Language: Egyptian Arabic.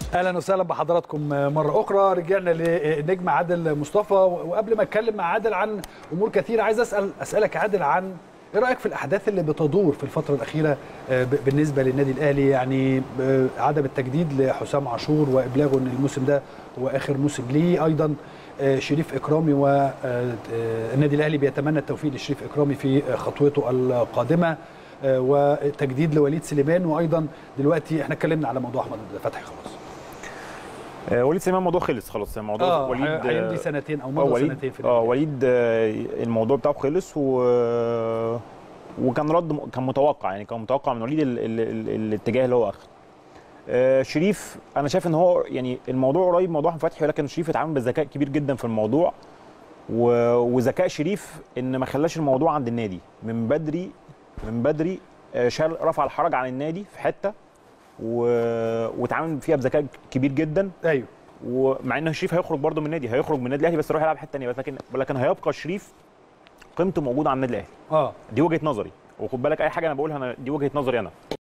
اهلا وسهلا بحضراتكم مره اخرى رجعنا لنجم عادل مصطفى وقبل ما اتكلم مع عادل عن امور كثيره عايز اسال اسالك عادل عن ايه رايك في الاحداث اللي بتدور في الفتره الاخيره بالنسبه للنادي الاهلي يعني عدم التجديد لحسام عاشور وابلاغه ان الموسم ده هو اخر موسم ليه ايضا شريف اكرامي والنادي الاهلي بيتمنى التوفيق لشريف اكرامي في خطوته القادمه وتجديد لوليد سليمان وايضا دلوقتي احنا اتكلمنا على موضوع احمد فتحي خلاص وليد سليمان الموضوع خلص خلاص الموضوع آه وليد هيمضي سنتين او مضى سنتين في اه وليد الموضوع بتاعه خلص و وكان رد كان متوقع يعني كان متوقع من وليد ال... ال... ال... الاتجاه اللي هو اخذه آه شريف انا شايف ان هو يعني الموضوع قريب موضوع احمد فتحي ولكن شريف اتعامل بذكاء كبير جدا في الموضوع و... وذكاء شريف ان ما خلاش الموضوع عند النادي من بدري من بدري شال رفع الحرج عن النادي في حته و... واتعامل فيها بذكاء كبير جدا ايوه ومع ان شريف هيخرج برده من النادي هيخرج من النادي الاهلي بس يروح يلعب حته ثانيه لكن لكن هيبقى شريف قيمته موجوده على النادي الاهلي اه دي وجهه نظري وخد بالك اي حاجه انا بقولها انا دي وجهه نظري انا